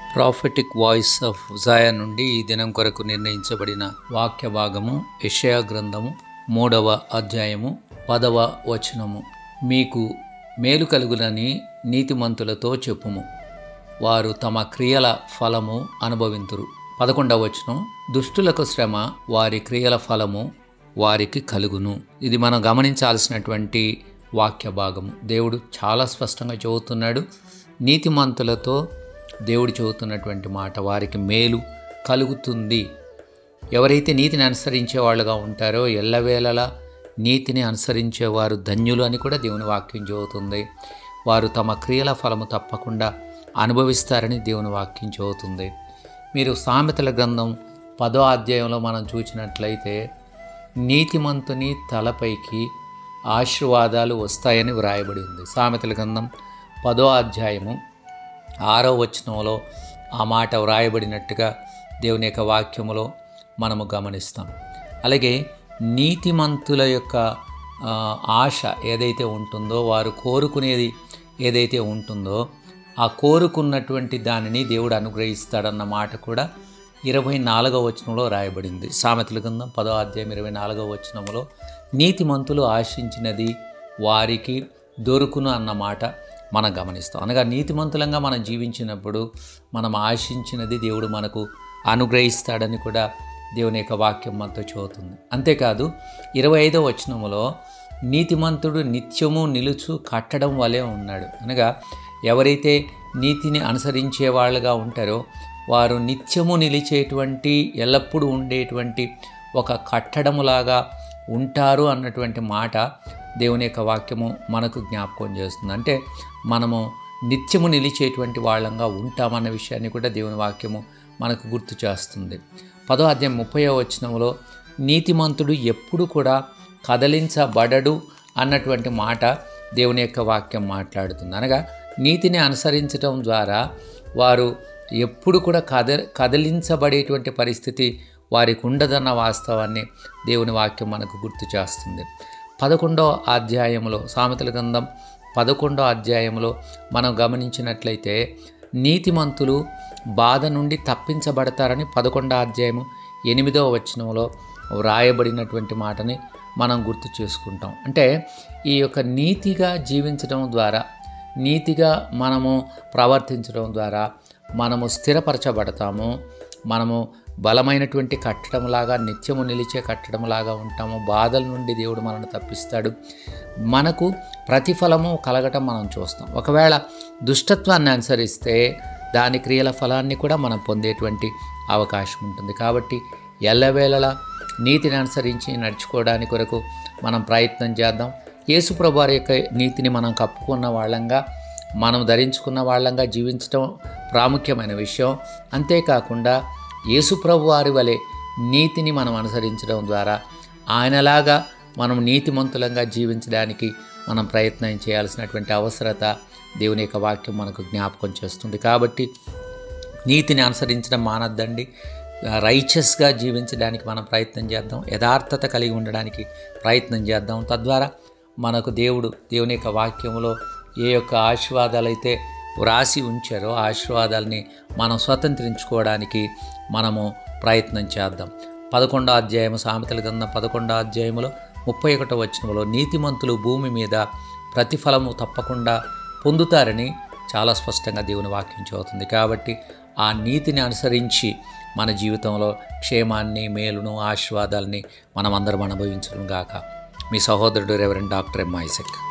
prophetic voice of జయా నుండి ఈ దినం కొరకు నిర్ణయించబడిన వాక్య భాగము యెషయా గ్రంథము మూడవ అధ్యాయము పదవ వచనము మీకు మేలు కలుగునని నీతిమంతులతో చెప్పుము వారు తమ క్రియల ఫలము అనుభవింతురు పదకొండవ వచనం దుష్టులకు శ్రమ వారి క్రియల ఫలము వారికి కలుగును ఇది మనం గమనించాల్సినటువంటి వాక్య భాగము దేవుడు చాలా స్పష్టంగా చెబుతున్నాడు నీతిమంతులతో దేవుడు చెబుతున్నటువంటి మాట వారికి మేలు కలుగుతుంది ఎవరైతే నీతిని అనుసరించే వాళ్ళుగా ఉంటారో ఎల్లవేళలా నీతిని అనుసరించేవారు ధన్యులు అని కూడా దేవుని వాక్యం చెబుతుంది వారు తమ క్రియల ఫలము తప్పకుండా అనుభవిస్తారని దేవుని వాక్యం చెబుతుంది మీరు సామెతల గ్రంథం పదో అధ్యాయంలో మనం చూసినట్లయితే నీతిమంతుని తలపైకి ఆశీర్వాదాలు వస్తాయని వ్రాయబడి ఉంది సామెతల గ్రంథం పదో అధ్యాయము ఆరో వచనంలో ఆ మాట వ్రాయబడినట్టుగా దేవుని యొక్క వాక్యములో మనము గమనిస్తాం అలాగే నీతిమంతుల యొక్క ఆ, ఆశ ఏదైతే ఉంటుందో వారు కోరుకునేది ఏదైతే ఉంటుందో ఆ కోరుకున్నటువంటి దానిని దేవుడు అనుగ్రహిస్తాడన్న మాట కూడా ఇరవై నాలుగవ వచనంలో రాయబడింది సామెతల గ్రంథం పదో అధ్యాయం ఇరవై నాలుగవ వచనంలో నీతిమంతులు ఆశించినది వారికి దొరుకును అన్న మాట మనం గమనిస్తాం అనగా నీతిమంతులంగా మనం జీవించినప్పుడు మనం ఆశించినది దేవుడు మనకు అనుగ్రహిస్తాడని కూడా దేవుని యొక్క వాక్యం మనతో చెబుతుంది అంతేకాదు ఇరవై ఐదవ వచనములో నీతిమంతుడు నిత్యము నిలుచు కట్టడం వలె ఉన్నాడు అనగా ఎవరైతే నీతిని అనుసరించే వాళ్ళుగా ఉంటారో వారు నిత్యము నిలిచేటువంటి ఎల్లప్పుడూ ఉండేటువంటి ఒక కట్టడములాగా ఉంటారు అన్నటువంటి మాట దేవుని యొక్క వాక్యము మనకు జ్ఞాపకం చేస్తుంది అంటే మనము నిత్యము నిలిచేటువంటి వాళ్ళంగా ఉంటామన్న విషయాన్ని కూడా దేవుని వాక్యము మనకు గుర్తు చేస్తుంది పదో అధ్యాయం ముప్పై వచనంలో నీతిమంతుడు ఎప్పుడు కూడా కదలించబడడు అన్నటువంటి మాట దేవుని యొక్క వాక్యం మాట్లాడుతుంది అనగా నీతిని అనుసరించడం ద్వారా వారు ఎప్పుడు కూడా కద కదిలించబడేటువంటి పరిస్థితి వారికి ఉండదన్న వాస్తవాన్ని దేవుని వాక్యం మనకు గుర్తు చేస్తుంది పదకొండో అధ్యాయంలో సామెతల గ్రంథం పదకొండో అధ్యాయంలో మనం గమనించినట్లయితే నీతిమంతులు బాధ నుండి తప్పించబడతారని పదకొండో అధ్యాయము ఎనిమిదవ వచనంలో వ్రాయబడినటువంటి మాటని మనం గుర్తు చేసుకుంటాం అంటే ఈ యొక్క నీతిగా జీవించడం ద్వారా నీతిగా మనము ప్రవర్తించడం ద్వారా మనము స్థిరపరచబడతాము మనము బలమైనటువంటి కట్టడంలాగా నిత్యము నిలిచే కట్టడంలాగా ఉంటాము బాధల నుండి దేవుడు మనల్ని తప్పిస్తాడు మనకు ప్రతిఫలము కలగటం మనం చూస్తాం ఒకవేళ దుష్టత్వాన్ని అనుసరిస్తే దాని క్రియల ఫలాన్ని కూడా మనం పొందేటువంటి అవకాశం ఉంటుంది కాబట్టి ఎల్లవేళలా నీతిని అనుసరించి నడుచుకోవడానికి కొరకు మనం ప్రయత్నం చేద్దాం యేసుప్రభు వారి యొక్క నీతిని మనం కప్పుకున్న వాళ్ళంగా మనం ధరించుకున్న వాళ్ళంగా జీవించడం ప్రాముఖ్యమైన విషయం అంతేకాకుండా యేసుప్రభు వారి వలె నీతిని మనం అనుసరించడం ద్వారా ఆయనలాగా మనం నీతిమంతులంగా జీవించడానికి మనం ప్రయత్నం చేయాల్సినటువంటి అవసరత దేవుని యొక్క వాక్యం మనకు జ్ఞాపకం చేస్తుంది కాబట్టి నీతిని అనుసరించడం మానద్దండి రైచస్గా జీవించడానికి మనం ప్రయత్నం చేద్దాం యథార్థత కలిగి ఉండడానికి ప్రయత్నం చేద్దాం తద్వారా మనకు దేవుడు దేవుని యొక్క వాక్యంలో ఏ యొక్క ఆశీర్వాదాలు అయితే వ్రాసి ఉంచారో ఆ ఆశీర్వాదాలని మనం స్వతంత్రించుకోవడానికి మనము ప్రయత్నం చేద్దాం పదకొండో అధ్యాయము సామెతల గ్రంథం పదకొండో అధ్యాయములో ముప్పై ఒకటో వచనంలో నీతిమంతులు భూమి మీద ప్రతిఫలము తప్పకుండా పొందుతారని చాలా స్పష్టంగా దేవుని వాక్యం చెబుతుంది కాబట్టి ఆ నీతిని అనుసరించి మన జీవితంలో క్షేమాన్ని మేలును ఆశీర్వాదాలని మనం అందరం అనుభవించడం గాక మీ సహోదరుడు రెవరెండ్ డాక్టర్ ఎం ఐసెక్